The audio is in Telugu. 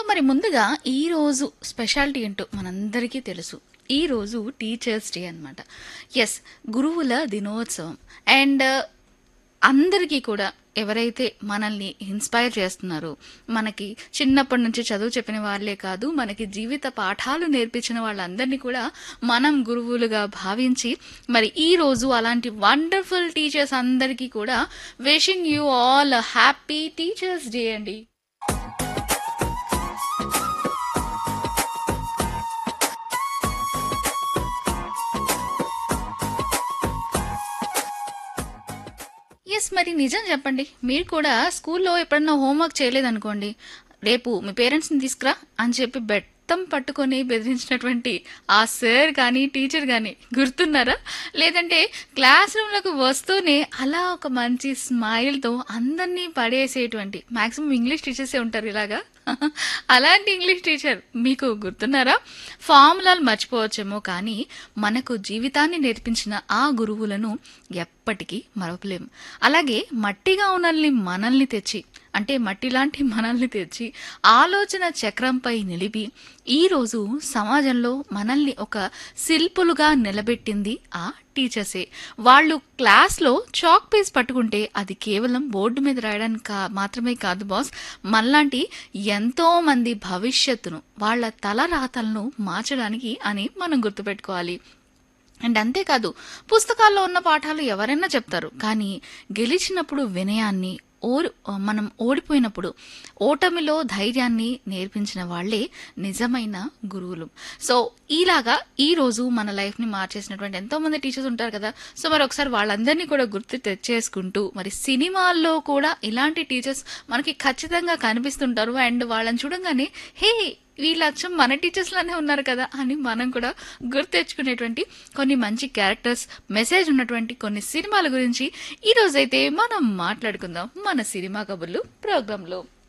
మరి ముందుగా ఈ రోజు స్పెషాలిటీ ఏంటో మనందరికీ తెలుసు ఈ రోజు టీచర్స్ డే అన్నమాట ఎస్ గురువుల దినోత్సవం అండ్ అందరికీ కూడా ఎవరైతే మనల్ని ఇన్స్పైర్ చేస్తున్నారో మనకి చిన్నప్పటి నుంచి చదువు చెప్పిన వాళ్ళే కాదు మనకి జీవిత పాఠాలు నేర్పించిన వాళ్ళందరినీ కూడా మనం గురువులుగా భావించి మరి ఈ రోజు అలాంటి వండర్ఫుల్ టీచర్స్ అందరికీ కూడా wishing you all happy teachers day అండి ఎస్ మరి నిజం చెప్పండి మీరు కూడా స్కూల్లో ఎప్పుడన్నా హోంవర్క్ చేయలేదనుకోండి రేపు మీ పేరెంట్స్ని తీసుకురా అని చెప్పి బెత్తం పట్టుకొని బెదిరించినటువంటి ఆ సార్ కానీ టీచర్ కానీ గుర్తున్నారా లేదంటే క్లాస్ రూమ్లకు వస్తూనే అలా ఒక మంచి స్మైల్తో అందరినీ పడేసేటువంటి మాక్సిమం ఇంగ్లీష్ టీచర్సే ఉంటారు ఇలాగా అలాంటి ఇంగ్లీష్ టీచర్ మీకు గుర్తున్నారా ఫార్ములాలు మర్చిపోవచ్చేమో కానీ మనకు జీవితాన్ని నేర్పించిన ఆ గురువులను ఎప్పటికీ మరవలేం అలాగే మట్టిగా ఉన్నల్ని మనల్ని తెచ్చి అంటే మట్టి లాంటి మనల్ని తెచ్చి ఆలోచన చక్రంపై నిలిపి ఈరోజు సమాజంలో మనల్ని ఒక శిల్పులుగా నిలబెట్టింది ఆ టీచర్సే వాళ్ళు క్లాస్లో చాక్ పీస్ పట్టుకుంటే అది కేవలం బోర్డు మీద రాయడానికి కా మాత్రమే కాదు బాస్ మనలాంటి ఎంతో మంది భవిష్యత్తును వాళ్ళ తల రాతలను మార్చడానికి అని మనం గుర్తుపెట్టుకోవాలి అండ్ అంతేకాదు పుస్తకాల్లో ఉన్న పాఠాలు ఎవరైనా చెప్తారు కానీ గెలిచినప్పుడు వినయాన్ని ఓడి మనం ఓడిపోయినప్పుడు ఓటమిలో ధైర్యాన్ని నేర్పించిన వాళ్ళే నిజమైన గురువులు సో ఇలాగా ఈ రోజు మన లైఫ్ని మార్చేసినటువంటి ఎంతో మంది టీచర్స్ ఉంటారు కదా సో మరి ఒకసారి వాళ్ళందరినీ కూడా గుర్తు తెచ్చేసుకుంటూ మరి సినిమాల్లో కూడా ఇలాంటి టీచర్స్ మనకి ఖచ్చితంగా కనిపిస్తుంటారు అండ్ వాళ్ళని చూడంగానే హే వీళ్ళు అచ్చం మన టీచర్స్ లానే ఉన్నారు కదా అని మనం కూడా గుర్తు తెచ్చుకునేటువంటి కొన్ని మంచి క్యారెక్టర్స్ మెసేజ్ ఉన్నటువంటి కొన్ని సినిమాల గురించి ఈ రోజైతే మనం మాట్లాడుకుందాం మన సినిమా కబుర్లు ప్రోగ్రాంలో